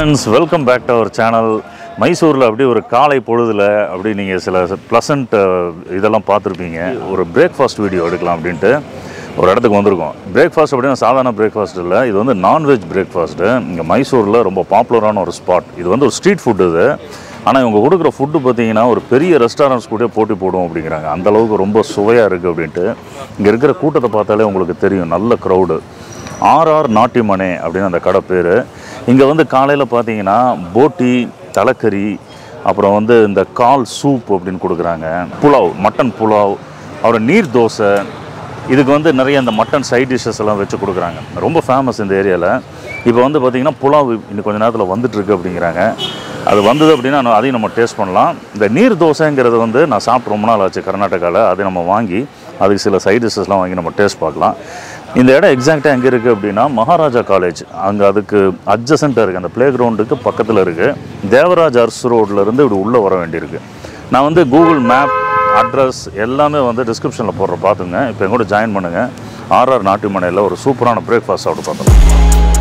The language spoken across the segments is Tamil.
Friends welcome back to our channel மைசூரில் அப்படியே ஒரு காலை பொழுதில் அப்படி நீங்கள் சில ப்ளசண்ட் இதெல்லாம் பார்த்துருப்பீங்க ஒரு பிரேக்ஃபாஸ்ட் வீடியோ எடுக்கலாம் அப்படின்ட்டு ஒரு இடத்துக்கு வந்திருக்கோம் பிரேக்ஃபாஸ்ட் அப்படின்னா சாதாரண பிரேக்ஃபாஸ்ட் இல்லை இது வந்து நான்வெஜ் பிரேக்ஃபாஸ்ட்டு இங்கே மைசூரில் ரொம்ப பாப்புலரான ஒரு ஸ்பாட் இது வந்து ஒரு ஸ்ட்ரீட் ஃபுட் இது ஆனால் இவங்க கொடுக்குற ஃபுட்டு பார்த்தீங்கன்னா ஒரு பெரிய ரெஸ்டாரண்ட்ஸ் கூட போட்டி போடும் அப்படிங்கிறாங்க அந்த அளவுக்கு ரொம்ப சுவையாக இருக்குது அப்படின்ட்டு இங்கே இருக்கிற கூட்டத்தை பார்த்தாலே உங்களுக்கு தெரியும் நல்ல க்ரௌடு ஆர்ஆர் நாட்டிமனே அப்படின்னு அந்த கடை பேர் இங்கே வந்து காலையில் பார்த்தீங்கன்னா போட்டி தலைக்கறி அப்புறம் வந்து இந்த கால் சூப் அப்படின்னு கொடுக்குறாங்க புலாவ் மட்டன் புலாவ் அப்புறம் நீர் தோசை இதுக்கு வந்து நிறைய இந்த மட்டன் சைட் டிஷ்ஷஸ் எல்லாம் வச்சு கொடுக்குறாங்க ரொம்ப ஃபேமஸ் இந்த ஏரியாவில் இப்போ வந்து பார்த்திங்கன்னா புலாவ் இன்னும் கொஞ்ச நேரத்தில் வந்துட்டு இருக்கு அப்படிங்கிறாங்க அது வந்தது அப்படின்னா நான் அதையும் நம்ம டேஸ்ட் பண்ணலாம் இந்த நீர் தோசைங்கிறது வந்து நான் சாப்பிட்டு ரொம்ப நாள் ஆச்சு கர்நாடகாவில் அதை நம்ம வாங்கி அதுக்கு சில சைட் டிஷ்ஷஸ்லாம் வாங்கி நம்ம டேஸ்ட் பார்க்கலாம் இந்த இடம் எக்ஸாக்டாக எங்கே இருக்குது அப்படின்னா மகாராஜா காலேஜ் அங்கே அதுக்கு அட்ஜசண்ட்டாக இருக்குது அந்த ப்ளே கிரவுண்டுக்கு பக்கத்தில் இருக்குது தேவராஜ் அர்ஸ் ரோட்லேருந்து இப்படி உள்ளே வர வேண்டியிருக்கு நான் வந்து கூகுள் மேப் அட்ரஸ் எல்லாமே வந்து டிஸ்கிரிப்ஷனில் போடுற பார்த்துங்க இப்போ என் கூட ஜாயின் பண்ணுங்கள் ஆர்ஆர் நாட்டு மனையில் ஒரு சூப்பரான பிரேக்ஃபாஸ்ட் சாப்பிட்டு பார்த்தோம்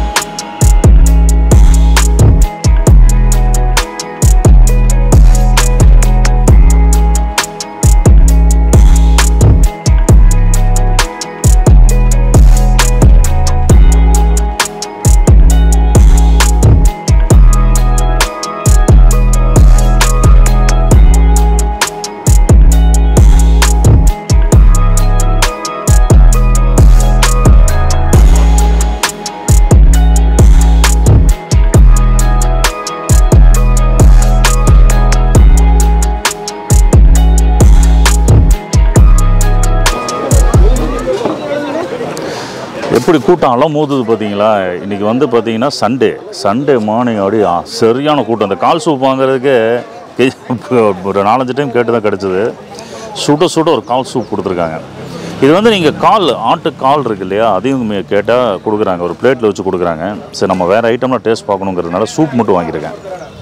எப்படி கூட்டம் அலம் மோதுது பார்த்தீங்களா இன்றைக்கி வந்து பார்த்தீங்கன்னா சண்டே சண்டே மார்னிங் அப்படியே ஆ, சரியான கூட்டம் அந்த கால் சூப் வாங்குறதுக்கு கே- ஒரு நாலஞ்சு டைம் கேட்டு தான் கிடச்சிது சுட சுட ஒரு கால் சூப் கொடுத்துருக்காங்க இது வந்து நீங்கள் கால் ஆட்டு கால் இருக்கு இல்லையா அதையும் கேட்டால் கொடுக்குறாங்க ஒரு பிளேட்டில் வச்சு கொடுக்குறாங்க சரி நம்ம வேறு ஐட்டம்லாம் டேஸ்ட் பார்க்கணுங்கிறதுனால சூப் மட்டும் வாங்கியிருக்கேன்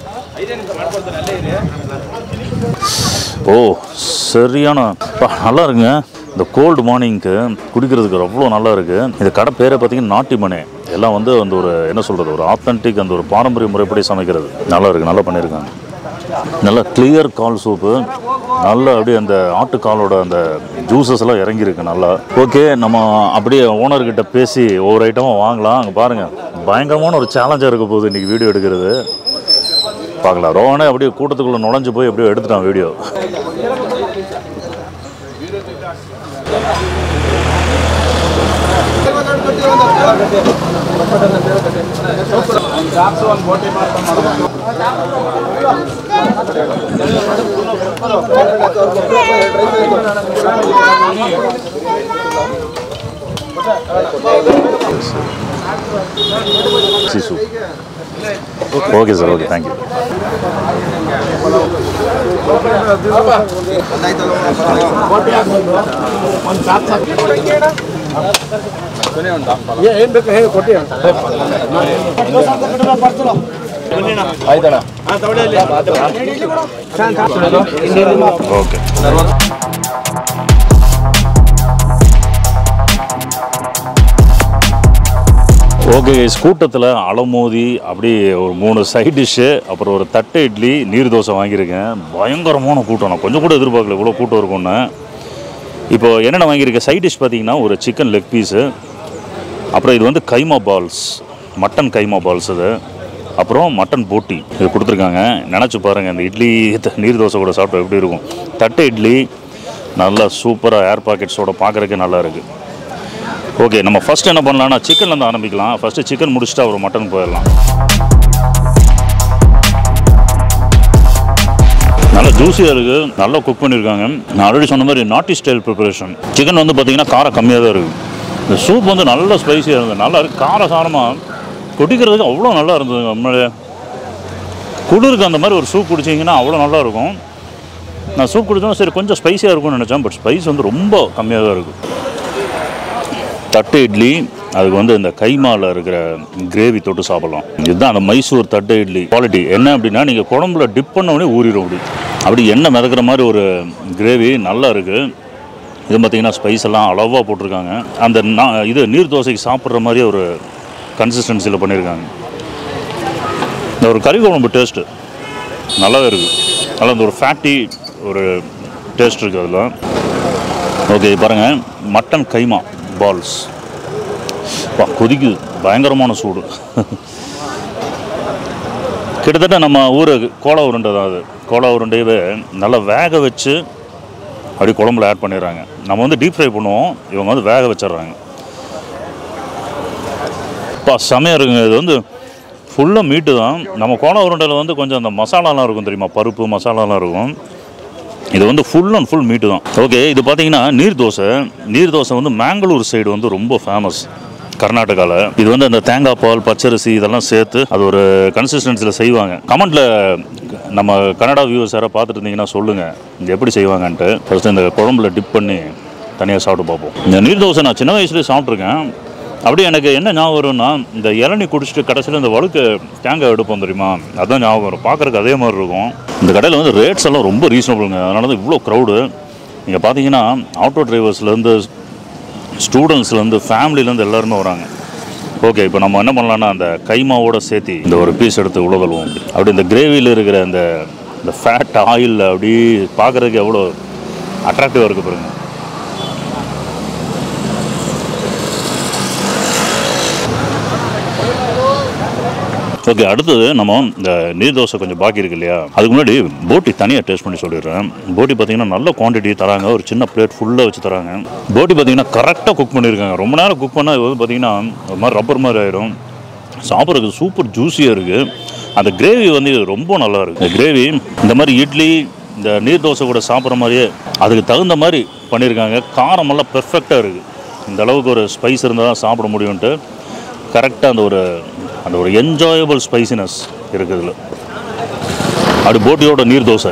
ஓ சரியான அப்பா, நல்லா இருக்குங்க இந்த கோல்டு மார்னிங்க்கு குடிக்கிறதுக்கு அவ்வளோ நல்லா இருக்கு இந்த கடை பேரை பார்த்தீங்கன்னா நாட்டிமனே எல்லாம் வந்து அந்த ஒரு என்ன சொல்கிறது ஒரு ஆத்தென்டிக் அந்த ஒரு பாரம்பரிய முறைப்படி சமைக்கிறது நல்லா இருக்கு நல்லா பண்ணியிருக்காங்க நல்லா கிளியர் கால் சூப்பு நல்லா அப்படியே அந்த ஆட்டுக்காலோட அந்த ஜூஸஸ் எல்லாம் இறங்கியிருக்கு நல்லா ஓகே நம்ம அப்படியே ஓனர்கிட்ட பேசி ஒவ்வொரு ஐட்டமும் வாங்கலாம் அங்கே பாருங்கள் பயங்கரமான ஒரு சேலஞ்சாக இருக்க போகுது இன்றைக்கி வீடியோ எடுக்கிறது பார்க்கலாம் ரோஹனே அப்படியே கூட்டத்துக்குள்ளே நுழைஞ்சு போய் அப்படியே எடுத்துட்டான் வீடியோ சிசு ஓகே சார் ஓகே தேங்க்யூ ಏನ್ ಬೇಕು ಹೇಳಿ ಕೊಟ್ಟಿ ஓகே ஓகே கூட்டத்தில் அலமோதி அப்படி ஒரு மூணு சைட் டிஷ்ஷு அப்புறம் ஒரு தட்டை இட்லி நீர் தோசை வாங்கியிருக்கேன் பயங்கரமான கூட்டம் நான் கொஞ்சம் கூட எதிர்பார்க்கல இவ்வளோ கூட்டம் இருக்கும்னு இப்போ என்னென்ன வாங்கியிருக்கேன் சைட் டிஷ் பார்த்தீங்கன்னா ஒரு சிக்கன் லெக் பீஸு அப்புறம் இது வந்து keema balls mutton keema balls இது அப்புறம் மட்டன் போட்டி இது கொடுத்துருக்காங்க நினச்சி பாருங்கள் இந்த இட்லி த- நீர் தோசை கூட சாப்பிட்டா எப்படி இருக்கும் தட்டை இட்லி நல்லா சூப்பராக ஏர் பாக்கெட்ஸோட பார்க்குறதுக்கு நல்லா இருக்குது ஓகே நம்ம ஃபஸ்ட் என்ன பண்ணலாம்னா சிக்கன்லேருந்து ஆரம்பிக்கலாம் ஃபஸ்ட்டு சிக்கன் முடிச்சுட்டு அப்புறம் மட்டன் போயிடலாம் நல்லா ஜூஸியாக இருக்குது நல்லா குக் பண்ணியிருக்காங்க நான் ஆல்ரெடி சொன்ன மாதிரி நாட்டி ஸ்டைல் ப்ரிப்பரேஷன் சிக்கன் வந்து பார்த்தீங்கன்னா காரம் கம்மியாக தான் இருக்குது இந்த சூப் வந்து நல்ல ஸ்பைசியாக இருந்தது நல்லா இருக்கு கார சாரமாக குடிக்கிறதுக்கு அவ்வளோ நல்லா இருந்தது நம்மளே குளிருக்கு அந்த மாதிரி ஒரு சூப் குடிச்சிங்கன்னா அவ்வளோ நல்லா இருக்கும் நான் சூப் குடிச்சோம் சரி கொஞ்சம் ஸ்பைசியாக இருக்கும்னு நினச்சேன் பட் ஸ்பைஸ் வந்து ரொம்ப கம்மியாக தான் இருக்குது தட்டு இட்லி அதுக்கு வந்து இந்த கைமாவில் இருக்கிற கிரேவி தொட்டு சாப்பிடலாம் இதுதான் அந்த மைசூர் தட்டு இட்லி குவாலிட்டி என்ன அப்படின்னா நீங்கள் குழம்புல டிப் பண்ண உடனே ஊறிடும் அப்படி அப்படி எண்ணெய் மிதக்கிற மாதிரி ஒரு கிரேவி நல்லா இருக்குது இது பார்த்தீங்கன்னா ஸ்பைஸ் எல்லாம் அளவாக போட்டிருக்காங்க அந்த நா- இது நீர் தோசைக்கு சாப்பிட்ற மாதிரி ஒரு கன்சிஸ்டன்சியில் பண்ணியிருக்காங்க இந்த ஒரு கறி குழம்பு டேஸ்ட்டு நல்லாவே இருக்குது நல்லா இந்த ஒரு ஃபேட்டி ஒரு டேஸ்ட் இருக்குது அதில் ஓகே பாருங்கள் மட்டன் கைமா பால்ஸ் பா கொதிக்குது பயங்கரமான சூடு கிட்டத்தட்ட நம்ம ஊர் கோலா உருண்டை தான் அது கோலா உருண்டையவே நல்லா வேக வச்சு அப்படி குழம்புல ஆட் பண்ணிடுறாங்க நம்ம வந்து டீப் ஃப்ரை பண்ணுவோம் இவங்க வந்து வேக வச்சிடுறாங்க பா செமையாக இருக்குங்க இது வந்து ஃபுல்லாக மீட்டு தான் நம்ம கோலா உருண்டையில் வந்து கொஞ்சம் அந்த மசாலாலாம் இருக்கும் தெரியுமா பருப்பு மசாலாலாம் இருக்கும் இது வந்து ஃபுல் அண்ட் ஃபுல் மீட்டு தான் ஓகே இது பார்த்தீங்கன்னா நீர் தோசை நீர் தோசை வந்து மேங்களூர் சைடு வந்து ரொம்ப ஃபேமஸ் கர்நாடகாவில் இது வந்து அந்த தேங்காய் பால் பச்சரிசி இதெல்லாம் சேர்த்து அது ஒரு கன்சிஸ்டன்சியில் செய்வாங்க கமெண்ட்டில் நம்ம கன்னடா வியூவர்ஸ் யாராவது பார்த்துட்டு இருந்தீங்கன்னா சொல்லுங்கள் இது எப்படி செய்வாங்கன்ட்டு ஃபஸ்ட்டு இந்த குழம்புல டிப் பண்ணி தனியாக சாப்பிட்டு பார்ப்போம் இந்த நீர் தோசை நான் சின்ன வயசுலேயே சாப்பிட்ருக்கேன் அப்படியே எனக்கு என்ன ஞாபகம் வரும்னா இந்த இளநீ குடிச்சிட்டு கடைசியில் இந்த வழுக்கு தேங்காய் எடுப்போம் தெரியுமா அதான் ஞாபகம் வரும் பார்க்குறக்கு அதே மாதிரி இருக்கும் இந்த கடையில் வந்து ரேட்ஸ் எல்லாம் ரொம்ப ரீசனபிளுங்க அதனால தான் இவ்வளோ க்ரௌடு நீங்கள் பார்த்தீங்கன்னா ஆட்டோ டிரைவர்ஸ்லேருந்து ஸ்டூடெண்ட்ஸ்லேருந்து ஃபேமிலிலேருந்து எல்லாருமே வராங்க ஓகே இப்போ நம்ம என்ன பண்ணலாம்னா அந்த கைமாவோட சேர்த்து இந்த ஒரு பீஸ் எடுத்து உலகல்வோம் அப்படி இந்த கிரேவியில் இருக்கிற அந்த இந்த ஃபேட் ஆயில் அப்படி பார்க்குறதுக்கு எவ்வளோ அட்ராக்டிவாக இருக்குது பாருங்க ஓகே அடுத்தது நம்ம இந்த நீர் தோசை கொஞ்சம் பாக்கி இருக்கு இல்லையா அதுக்கு முன்னாடி போட்டி தனியாக டேஸ்ட் பண்ணி சொல்லிடுறேன் போட்டி பார்த்தீங்கன்னா நல்ல குவான்டிட்டி தராங்க ஒரு சின்ன பிளேட் ஃபுல்லாக வச்சு தராங்க போட்டி பார்த்தீங்கன்னா கரெக்டாக குக் பண்ணியிருக்காங்க ரொம்ப நேரம் குக் பண்ணால் இது வந்து பார்த்தீங்கன்னா ஒரு மாதிரி ரப்பர் மாதிரி ஆயிடும் சாப்பிட்றதுக்கு சூப்பர் ஜூஸியாக இருக்குது அந்த கிரேவி வந்து ரொம்ப நல்லா இருக்குது இந்த கிரேவி இந்த மாதிரி இட்லி இந்த நீர் தோசை கூட சாப்பிட்ற மாதிரியே அதுக்கு தகுந்த மாதிரி பண்ணியிருக்காங்க காரமெல்லாம் பெர்ஃபெக்டாக இருக்குது இந்த அளவுக்கு ஒரு ஸ்பைஸ் இருந்தால் தான் சாப்பிட முடியும்ன்ட்டு கரெக்டாக அந்த ஒரு அந்த ஒரு என்ஜாயபிள் ஸ்பைசினஸ் இருக்குது இதில் அப்படி போட்டியோட நீர் தோசை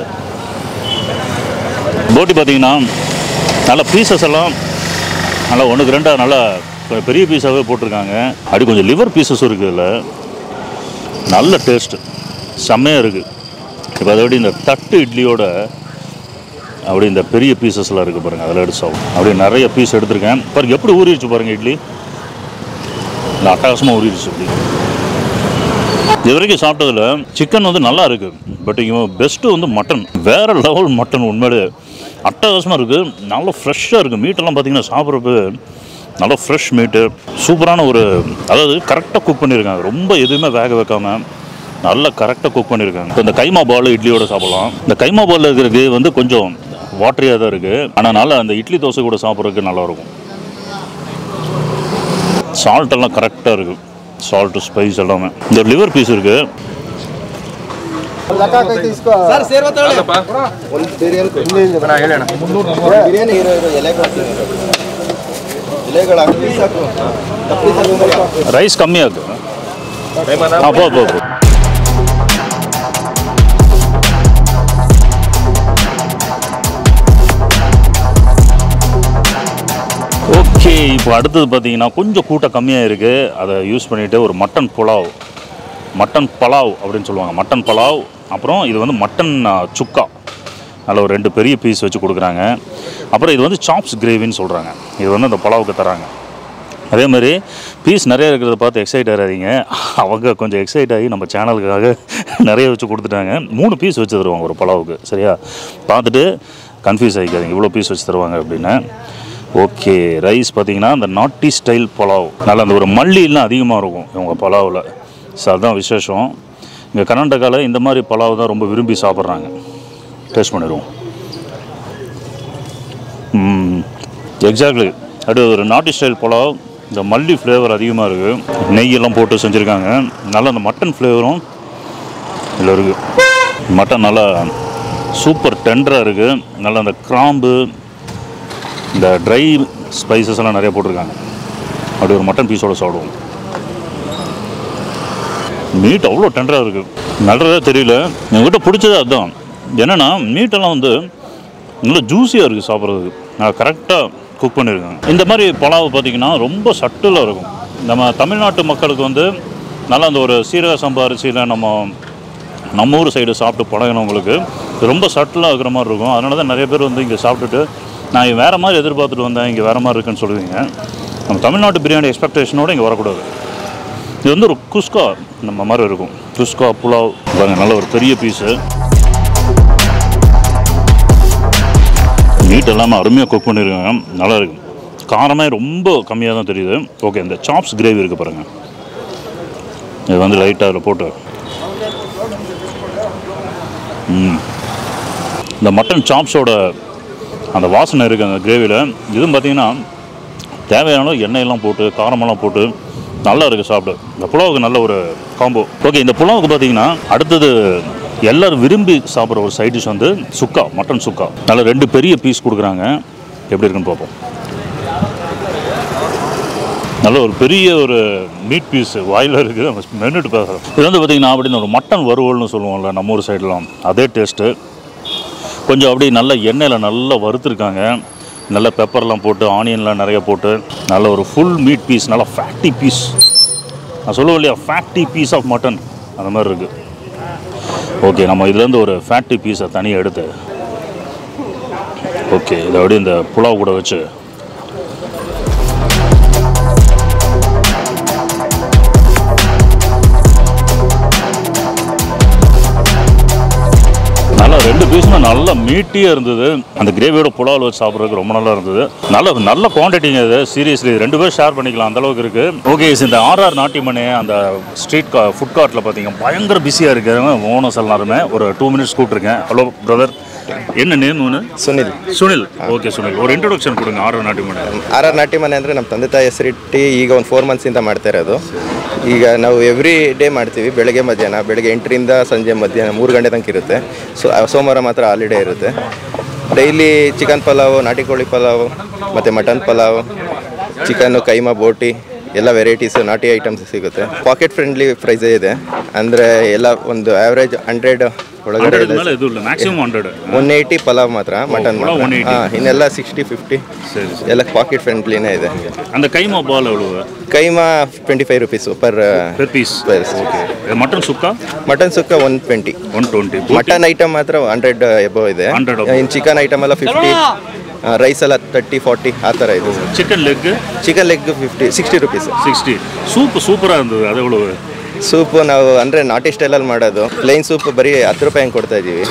போட்டி பார்த்தீங்கன்னா நல்ல பீசஸ் எல்லாம் நல்லா ஒன்றுக்கு ரெண்டாக நல்லா கொஞ்சம் பெரிய பீஸாகவே போட்டிருக்காங்க அப்படி கொஞ்சம் லிவர் பீசஸும் இருக்குது இதில் நல்ல டேஸ்ட்டு செம்மையாக இருக்குது இப்போ அதை விட இந்த தட்டு இட்லியோட அப்படி இந்த பெரிய பீசஸ்லாம் இருக்குது பாருங்கள் அதில் எடுத்து சாப்பிடும் அப்படி நிறைய பீஸ் எடுத்திருக்கேன் பாருங்க எப்படி ஊறிடுச்சு பாருங்கள் இட்லி இந்த அட்டகாசமாக ஊறிடுச்சு இப்படி இது வரைக்கும் சாப்பிட்டதில் சிக்கன் வந்து நல்லா இருக்குது பட் இவன் பெஸ்ட்டு வந்து மட்டன் வேறு லெவல் மட்டன் உண்மையிலே அட்டகாசமாக இருக்குது நல்லா ஃப்ரெஷ்ஷாக இருக்குது மீட்டெல்லாம் பார்த்தீங்கன்னா சாப்பிட்றப்ப நல்லா ஃப்ரெஷ் மீட்டு சூப்பரான ஒரு அதாவது கரெக்டாக குக் பண்ணியிருக்காங்க ரொம்ப எதுவுமே வேக வைக்காம நல்லா கரெக்டாக குக் பண்ணியிருக்காங்க இப்போ இந்த கைமா பால் இட்லியோட சாப்பிடலாம் இந்த கைமா பால் இருக்கிறது வந்து கொஞ்சம் வாட்டரியாக தான் இருக்குது ஆனால் நல்லா அந்த இட்லி தோசை கூட சாப்பிட்றதுக்கு நல்லாயிருக்கும் சால்ட் எல்லாம் கரெக்டாக இருக்குது சால்ட்டு ஸ்பைஸ் எல்லாமே இந்த லிவர் பீஸ் இருக்குது ಸರ್ ಸೇರ್ ಒಂದು ಬಿರಿಯಾನಿ ಬಿರಿಯಾನಿ ಇರೋ ಇರೋ ಎಲೆಗಳು ಎಲೆಗಳು ಹಾಕಿ ಸಾಕು ತಪ್ಪಿ ಸಾಕು ரைஸ் கம்மியாக இருக்குது ஆ போ போ போ. ஓகே இப்போ அடுத்தது பார்த்தீங்கன்னா கொஞ்சம் கூட்டம் கம்மியாக இருக்குது அதை யூஸ் பண்ணிவிட்டு ஒரு மட்டன் புலாவ் மட்டன் பலாவ் அப்படின்னு சொல்லுவாங்க மட்டன் பலாவ் அப்புறம் இது வந்து மட்டன் ஆ, சுக்கா அதில் ஒரு ரெண்டு பெரிய பீஸ் வச்சு கொடுக்குறாங்க அப்புறம் இது வந்து சாப்ஸ் கிரேவின்னு சொல்கிறாங்க இது வந்து அந்த பலாவுக்கு தராங்க அதே மாதிரி பீஸ் நிறைய இருக்கிறத பார்த்து எக்ஸைட் ஆகாதீங்க அவங்க கொஞ்சம் எக்ஸைட் ஆகி நம்ம சேனலுக்காக நிறைய வச்சு கொடுத்துட்டாங்க மூணு பீஸ் வச்சு தருவாங்க ஒரு பலாவுக்கு சரியா பார்த்துட்டு கன்ஃபியூஸ் ஆகிக்காதீங்க இவ்வளோ பீஸ் வச்சு தருவாங்க அப்படின்னு ஓகே ரைஸ் பார்த்தீங்கன்னா அந்த நாட்டி ஸ்டைல் பலாவ் நல்லா அந்த ஒரு மல்லிலாம் அதிகமாக இருக்கும் இவங்க பலாவில் ஸோ அதுதான் விசேஷம் இங்கே கர்நாடகாவில் இந்த மாதிரி பலாவ் தான் ரொம்ப விரும்பி சாப்பிட்றாங்க டேஸ்ட் பண்ணிடுவோம் எக்ஸாக்ட்லி அது ஒரு நாட்டி ஸ்டைல் புலாவ் இந்த மல்லி ஃப்ளேவர் அதிகமாக இருக்குது நெய்யெல்லாம் போட்டு செஞ்சுருக்காங்க நல்ல அந்த மட்டன் ஃப்ளேவரும் இதில் இருக்குது மட்டன் நல்லா சூப்பர் டெண்டராக இருக்குது நல்ல அந்த கிராம்பு இந்த ட்ரை ஸ்பைசஸ் எல்லாம் நிறைய போட்டிருக்காங்க அப்படி ஒரு மட்டன் பீஸோட சாப்பிடுவோம் மீட் அவ்வளோ டெண்டராக இருக்குது நல்லதே தெரியல என்கிட்ட பிடிச்சது அதுதான் என்னென்னா மீட்டெல்லாம் வந்து நல்லா ஜூஸியாக இருக்குது சாப்பிட்றதுக்கு நான் கரெக்டாக குக் பண்ணியிருக்காங்க இந்த மாதிரி பலாவு பார்த்திங்கன்னா ரொம்ப சட்டிலாக இருக்கும் நம்ம தமிழ்நாட்டு மக்களுக்கு வந்து நல்லா அந்த ஒரு சீரக சம்பா அரிசியில் நம்ம நம்ம ஊர் சைடு சாப்பிட்டு பழகினவங்களுக்கு இது ரொம்ப சட்டிலாக இருக்கிற மாதிரி இருக்கும் அதனால தான் நிறைய பேர் வந்து இங்கே சாப்பிட்டுட்டு நான் வேறு மாதிரி எதிர்பார்த்துட்டு வந்தேன் இங்கே வேறு மாதிரி இருக்குன்னு சொல்லுவீங்க நம்ம தமிழ்நாட்டு பிரியாணி எக்ஸ்பெக்டேஷனோடு இங்கே வரக்கூடாது இது வந்து ஒரு குஸ்கா நம்ம மாதிரி இருக்கும் குஸ்கா புலாவ் பாருங்க நல்ல ஒரு பெரிய பீஸு மீட் எல்லாமே அருமையாக குக் பண்ணியிருக்காங்க நல்லா இருக்கு காரமே ரொம்ப கம்மியாக தான் தெரியுது ஓகே இந்த சாப்ஸ் கிரேவி இருக்குது பாருங்கள் இது வந்து லைட்டாக அதில் போட்டு ம். இந்த மட்டன் சாப்ஸோட அந்த வாசனை இருக்குது அந்த கிரேவியில் இதுவும் பார்த்தீங்கன்னா தேவையான அளவு எண்ணெயெல்லாம் போட்டு காரமெல்லாம் போட்டு நல்லா இருக்குது சாப்பிட இந்த புலாவுக்கு நல்ல ஒரு காம்போ ஓகே இந்த புலாவுக்கு பார்த்தீங்கன்னா அடுத்தது எல்லாரும் விரும்பி சாப்பிட்ற ஒரு சைட் டிஷ் வந்து சுக்கா மட்டன் சுக்கா நல்ல ரெண்டு பெரிய பீஸ் கொடுக்குறாங்க எப்படி இருக்குன்னு பார்ப்போம் நல்ல ஒரு பெரிய ஒரு மீட் பீஸ் வாயில் இருக்குது நம்ம மென்னுட்டு பேசுகிறோம் இது வந்து பார்த்திங்கன்னா அப்படின்னு ஒரு மட்டன் வறுவல்னு சொல்லுவோம்ல நம்ம ஊர் சைட்லாம் அதே டேஸ்ட்டு கொஞ்சம் அப்படியே நல்ல எண்ணெயில் நல்லா வறுத்துருக்காங்க நல்ல பெப்பர்லாம் போட்டு ஆனியன்லாம் நிறைய போட்டு நல்ல ஒரு ஃபுல் மீட் பீஸ் நல்லா ஃபேக்டி பீஸ் நான் சொல்லுவேன் இல்லையா ஃபேக்டி பீஸ் ஆஃப் மட்டன் அந்த மாதிரி இருக்குது ஓகே நம்ம இதுலேருந்து ஒரு ஃபேக்டி பீஸை தனியாக எடுத்து ஓகே இதை அப்படியே இந்த புலாவ் கூட வச்சு நல்லா ரெண்டு பீஸுமே நல்லா மீட்டியாக இருந்தது அந்த கிரேவியோட புலாவில் வச்சு சாப்பிட்றதுக்கு ரொம்ப நல்லா இருந்தது நல்ல நல்ல குவான்டிட்டிங்க இது சீரியஸ்லி ரெண்டு பேரும் ஷேர் பண்ணிக்கலாம் அந்த அளவுக்கு இருக்கு ஓகே இந்த ஆர்ஆர் நாட்டிமணி அந்த ஸ்ட்ரீட் கா ஃபுட் கார்ட்டில் பார்த்தீங்க பயங்கர பிஸியாக இருக்காங்க ஓனர்ஸ் எல்லாருமே ஒரு டூ மினிட்ஸ் கூப்பிட்டுருக்கேன் ஹலோ பிரதர் என்ன நேம் ஒன்று ಸುನಿಲ್ சுனில் ஓகே சுனில் ஒரு இன்ட்ரொடக்ஷன் கொடுங்க ஆர்ஆர் நாட்டிமணி ಆರ್ ಆರ್ ನಾಟ್ಯ ಮನೆ ಅಂದರೆ ನಮ್ಮ ತಂದೆ ತಾಯಿ ಹೆಸರಿಟ್ಟು ಈಗ ಒಂದು ಫೋರ್ ಮಂತ್ಸಿಂದ ಮಾಡ್ತಾ ಇರೋದು ಈಗ ನಾವು ಎವ್ರಿ ಡೇ ಮಾಡ್ತೀವಿ ಬೆಳಗ್ಗೆ ಮಧ್ಯಾಹ್ನ ಬೆಳಗ್ಗೆ ಎಂಟರಿಂದ ಸಂಜೆ ಮಧ್ಯಾಹ್ನ ಮೂರು ಗಂಟೆ ತನಕ ಇರುತ್ತೆ ಸೊ ಆ ಸೋಮವಾರ ಮಾತ್ರ ಹಾಲಿಡೇ ಇರುತ್ತೆ ಡೈಲಿ ಚಿಕನ್ ಪಲಾವು ನಾಟಿ ಕೋಳಿ ಪಲಾವು ಮತ್ತು ಮಟನ್ ಪಲಾವ್ ಚಿಕನ್ನು ಕೈಮಾ ಬೋಟಿ ಎಲ್ಲ ವೆರೈಟೀಸ್ ನಾಟಿ ಐಟಮ್ಸ್ ಸಿಗುತ್ತೆ ಪಾಕೆಟ್ ಫ್ರೆಂಡ್ಲಿ ಪ್ರೈಸೇ ಇದೆ ಅಂದರೆ ಎಲ್ಲ ಒಂದು ಆ್ಯಾವ್ರೇಜ್ ಹಂಡ್ರೆಡ್ ಒಳಗಡೆ ಹಂಡ್ರೆಡ್ ಇದೆ ಮೇಲೆ ಇದು ಇಲ್ಲ maximum hundred one eighty pulao ಮಾತ್ರ ಮಟನ್ ಪಲಾವ್ ಮಾತ್ರ 180. ಹಾಂ ಇನ್ನೆಲ್ಲ ಸಿಕ್ಸ್ಟಿ ಫಿಫ್ಟಿ சரி சரி ಎಲ್ಲ ಪಾಕೆಟ್ ಫ್ರೆಂಡ್ಲಿನೇ ಇದೆ அந்த கைமா பால் எவ்வளவு keema twenty five rupees per per piece per mutton sukka mutton sukka one twenty one twenty mutton item ಮಾತ್ರ ಹಂಡ್ರೆಡ್ ಎಬೋ ಇದೆ 100 above. ಇನ್ನು ಚಿಕನ್ ಐಟಮ್ ಎಲ್ಲ ಫಿಫ್ಟಿ ರೈಸ್ ಎಲ್ಲ ತರ್ಟಿ ಫಾರ್ಟಿ ಆ ಥರ ಇದೆ chicken leg chicken leg fifty sixty rupees sixty soup சூப்பராக இருந்தது அது எவ்வளவு ಸೂಪು ನಾವು ಅಂದರೆ ನಾಟಿ ಸ್ಟೈಲಲ್ಲಿ ಮಾಡೋದು ಪ್ಲೇನ್ ಸೂಪ್ ಬರೀ ಹತ್ತು ರೂಪಾಯಿ ಹಂಗೆ ಕೊಡ್ತಾ ಇದ್ದೀವಿ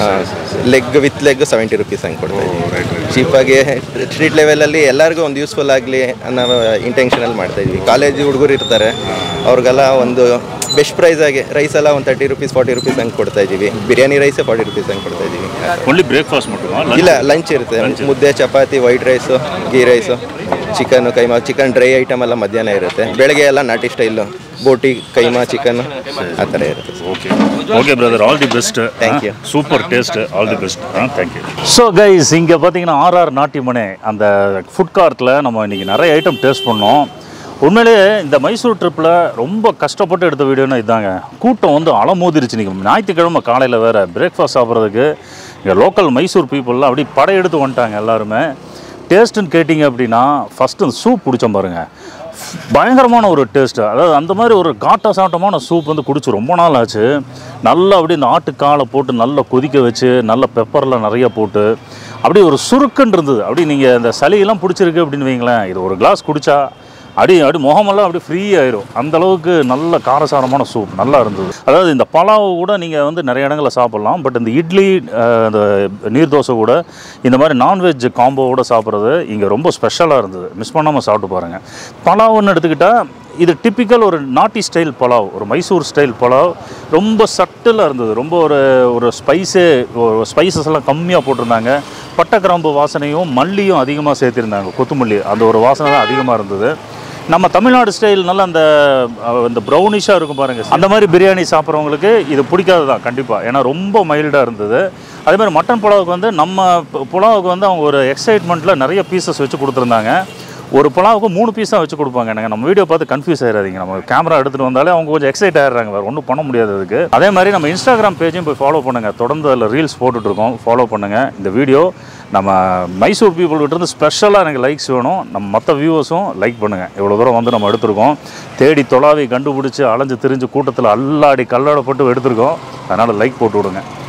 leg with leg seventy rupees ಹಂಗೆ ಕೊಡ್ತಾ ಇದ್ದೀವಿ ಚೀಪಾಗಿ ಸ್ಟ್ರೀಟ್ ಲೆವೆಲಲ್ಲಿ ಎಲ್ಲರಿಗೂ ಒಂದು ಯೂಸ್ಫುಲ್ ಆಗಲಿ ಅನ್ನೋ ಇಂಟೆನ್ಷನಲ್ಲಿ ಮಾಡ್ತಾ ಇದ್ವಿ ಕಾಲೇಜ್ ಹುಡುಗರು ಇರ್ತಾರೆ ಅವ್ರಿಗೆಲ್ಲ ಒಂದು ಬೆಸ್ಟ್ ಪ್ರೈಸ್ ಆಗಿ ರೈಸ್ ಎಲ್ಲ ಒಂದು ತರ್ಟಿ ರುಪೀಸ್ ಫಾರ್ಟಿ ರುಪೀಸ್ ಹಂಗೆ ಕೊಡ್ತಾ ಇದ್ದೀವಿ ಬಿರಿಯಾನಿ ರೈಸೇ ಫಾರ್ಟಿ ರುಪೀಸ್ ಹಂಗೆ ಕೊಡ್ತಾ ಇದ್ದೀವಿ ஒன்லி பிரேக்ஃபாஸ்ட் மட்டுமா ಇಲ್ಲ ಲಂಚ್ ಇರುತ್ತೆ ಮುದ್ದೆ chapati white rice ghee rice chicken keema chicken dry item ಎಲ್ಲ ಮಧ್ಯಾಹ್ನ ಇರುತ್ತೆ ಬೆಳಗ್ಗೆ ಎಲ್ಲ ನಾಟಿ ಸ್ಟೈಲು ಬೋಟಿ ಕೈಮಾ ಚಿಕನ್ ಆ ಥರ ಇರುತ್ತೆ okay okay brother all the best Thank you. Super taste all the best thank you so guys இங்கே பார்த்தீங்கன்னா ஆர்ஆர் நாட்டிமனே அந்த ஃபுட் கார்ட்டில் நம்ம இன்னைக்கு நிறைய ஐட்டம் டேஸ்ட் பண்ணோம் உண்மையிலேயே இந்த மைசூர் ட்ரிப்பில் ரொம்ப கஷ்டப்பட்டு எடுத்த வீடியோனா இதாங்க கூட்டம் வந்து அலமோதிருச்சு நீங்கள் ஞாயிற்றுக்கிழமை காலையில் வேறு பிரேக்ஃபாஸ்ட் சாப்பிட்றதுக்கு இங்கே லோக்கல் மைசூர் பீப்புளெலாம் அப்படியே படையெடுத்து வந்துட்டாங்க எல்லாருமே டேஸ்ட்டுன்னு கேட்டிங்க அப்படின்னா ஃபஸ்ட்டு சூப் பிடிச்சோம் பாருங்கள் பயங்கரமான ஒரு டேஸ்ட்டு அதாவது அந்த மாதிரி ஒரு காட்டா சாட்டமான சூப் வந்து குடிச்சு ரொம்ப நாள் ஆச்சு நல்லா அப்படியே இந்த ஆட்டுக்காலை போட்டு நல்லா கொதிக்க வச்சு நல்ல பெப்பரில் நிறைய போட்டு அப்படியே ஒரு சுருக்குன்னு இருந்தது அப்படி நீங்கள் இந்த சளியெல்லாம் பிடிச்சிருக்கு அப்படின்னு வைங்களேன் இது ஒரு கிளாஸ் குடிச்சா அடி அடி முகமெல்லாம் அப்படியே ஃப்ரீ ஆயிரும் அந்த அளவுக்கு நல்ல காரசாரமான சூப் நல்லா இருந்தது அதாவது இந்த பலாவ் கூட நீங்கள் வந்து நிறைய இடங்களில் சாப்பிட்லாம் பட் இந்த இட்லி அஹ், இந்த நீர் தோசை கூட இந்த மாதிரி நான்வெஜ் காம்போவோட சாப்பிட்றது இங்கே ரொம்ப ஸ்பெஷலாக இருந்தது மிஸ் பண்ணாமல் சாப்பிட்டு பாருங்கள் பலாவ்னு எடுத்துக்கிட்டால் இது டிப்பிக்கல் ஒரு நாட்டி ஸ்டைல் பலாவ் ஒரு மைசூர் ஸ்டைல் பலாவ் ரொம்ப சட்டிலாக இருந்தது ரொம்ப ஒரு ஒரு ஸ்பைஸே ஸ்பைசஸ் எல்லாம் கம்மியாக போட்டிருந்தாங்க பட்டை கிராம்பு வாசனையும் மல்லியும் அதிகமாக சேர்த்திருந்தாங்க கொத்தமல்லி அந்த ஒரு வாசனை தான் அதிகமாக இருந்தது நம்ம தமிழ்நாடு ஸ்டைல் நல்ல அந்த அஹ், இந்த ப்ரௌனிஷாக இருக்கும் பாருங்கள் அந்த மாதிரி பிரியாணி சாப்பிட்றவங்களுக்கு இது பிடிக்காது தான் கண்டிப்பாக ஏன்னா ரொம்ப மைல்டாக இருந்தது அதே மாதிரி மட்டன் புலாவுக்கு வந்து நம்ம பு- புலாவுக்கு வந்து அவங்க ஒரு எக்ஸைட்மெண்ட்டில் நிறைய பீசஸ் வச்சு கொடுத்துருந்தாங்க ஒரு புலாவுக்கு மூணு பீஸ் தான் வச்சு கொடுப்பாங்க எனக்கு நம்ம வீடியோ பார்த்து கன்ஃபியூஸ் ஆயிடாதீங்க நம்ம கேமரா எடுத்துகிட்டு வந்தாலே அவங்க கொஞ்சம் எக்ஸைட் ஆயிடுறாங்க வேறு ஒன்றும் பண்ண முடியாது அதுக்கு அதே மாதிரி நம்ம இன்ஸ்டாகிராம் பேஜையும் போய் ஃபாலோ பண்ணுங்கள் தொடர்ந்து அதில் ரீல்ஸ் போட்டுட்ருக்கோம் ஃபாலோ பண்ணுங்கள் இந்த வீடியோ நம்ம மைசூர் people கிட்ட இருந்து ஸ்பெஷலாக எனக்கு லைக்ஸ் வேணும் நம்ம மற்ற வியூவர்ஸும் லைக் பண்ணுங்கள் இவ்வளோ தூரம் வந்து நம்ம எடுத்திருக்கோம் தேடி தொலாவி கண்டுபிடிச்சி அலைஞ்சு திரிஞ்சு கூட்டத்தில் அல்லாடி கல்லாடப்பட்டு எடுத்திருக்கோம் அதனால் லைக் போட்டு விடுங்க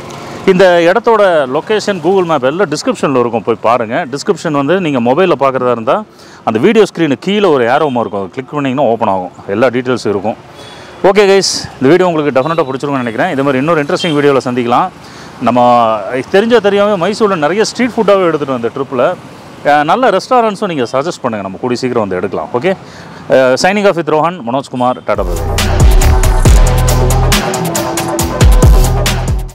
இந்த இடத்தோட லொக்கேஷன் கூகுள் மேப் எல்லாம் டிஸ்கிரிப்ஷனில் இருக்கும் போய் பாருங்கள் டிஸ்கிரிப்ஷன் வந்து நீங்கள் மொபைலில் பார்க்குறதா இருந்தால் அந்த வீடியோ ஸ்க்ரீனு கீழே ஒரு ஏரோமா இருக்கும் அதை கிளிக் பண்ணிங்கன்னா ஓப்பன் ஆகும் எல்லா டீட்டெயில்ஸும் இருக்கும் ஓகே கைஸ் இந்த வீடியோ உங்களுக்கு டெஃபினட்டாக பிடிச்சிருக்கும்னு நினைக்கிறேன் இதே மாதிரி இன்னொரு இன்ட்ரெஸ்டிங் வீடியோவில் சந்திக்கலாம் நம்ம தெரிஞ்ச தெரியாமல் மைசூரில் நிறைய ஸ்ட்ரீட் ஃபுட்டாகவே எடுத்துகிட்டு வந்த ட்ரிப்பில் நல்ல ரெஸ்டாரண்ட்ஸும் நீங்கள் சஜஸ்ட் பண்ணுங்கள் நம்ம கூடி சீக்கிரம் வந்து எடுக்கலாம் okay signing off with Rohan Manojkumar tata brother